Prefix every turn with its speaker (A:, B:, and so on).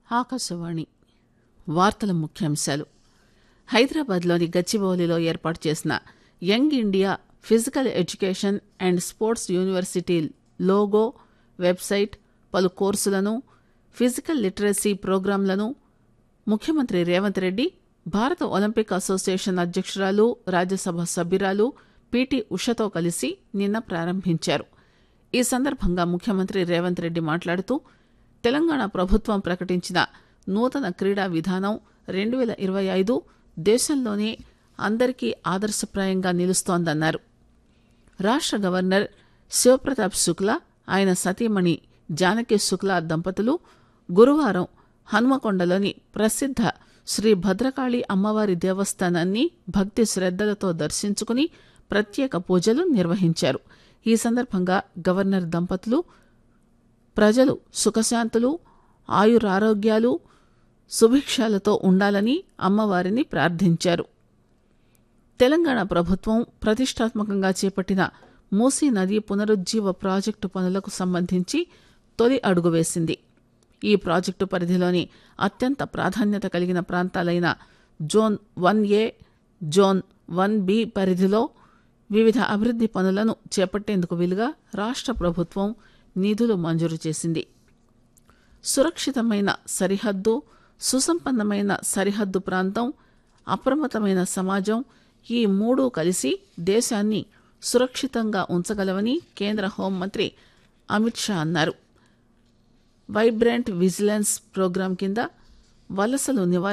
A: ఆకాశవాణి వార్తల ముఖ్యాంశాలు హైదరాబాద్లోని గచ్చిబౌలిలో ఏర్పాటు చేసిన Young India Physical Education and Sports University logo website పలు కోర్సులను ఫిజికల్ లిటరసీ ప్రోగ్రాంలను ముఖ్యమంత్రి రేవంత్ రెడ్డి భారత ఒలింపిక్ అసోసియేషన్ అధ్యక్షురాలు రాజ్యసభ సభ్యురాలు పిటి ఉషతో కలిసి నిన్న ప్రారంభించారు ఈ సందర్భంగా ముఖ్యమంత్రి రేవంత్ రెడ్డి మాట్లాడుతూ తెలంగాణ ప్రభుత్వం ప్రకటించిన నూతన క్రీడా విధానం రెండు పేల ఇరవై ఐదు దేశంలోనే అందరికీ ఆదర్శప్రాయంగా నిలుస్తోందన్నారు రాష్ట గవర్నర్ శివప్రతాప్ శుక్లా ఆయన సతీమణి జానకి శుక్లా దంపతులు గురువారం హన్మకొండలోని ప్రసిద్ధ శ్రీ భద్రకాళి అమ్మవారి దేవస్థానాన్ని భక్తి శ్రద్దలతో దర్శించుకుని ప్రత్యేక పూజలు నిర్వహించారు ఈ సందర్భంగా గవర్నర్ దంపతులు ప్రజలు సుఖశాంతులు ఆయురారోగ్యాలు సుభిక్షాలతో ఉండాలని అమ్మవారిని ప్రార్థించారు తెలంగాణ ప్రభుత్వం ప్రతిష్టాత్మకంగా చేపట్టిన మూసీ నది పునరుజ్జీవ ప్రాజెక్టు పనులకు సంబంధించి తొలి అడుగు వేసింది ఈ ప్రాజెక్టు పరిధిలోని అత్యంత ప్రాధాన్యత కలిగిన ప్రాంతాలైన zone one A zone one B పరిధిలో వివిధ అభివృద్ది పనులను చేపట్టేందుకు వీలుగా రాష్ట ప్రభుత్వం నిధులు మంజూరు చేసింది సురక్షితమైన సరిహద్దు సుసంపన్నమైన సరిహద్దు ప్రాంతం అప్రమత్తమైన సమాజం ఈ మూడు కలిసి దేశాన్ని సురక్షితంగా ఉంచగలవని కేంద్ర హోంమంత్రి అమిత్ షా అన్నారు వైబ్రెంట్ విజిలెన్స్ ప్రోగ్రాం కింద వలసలు నివారించ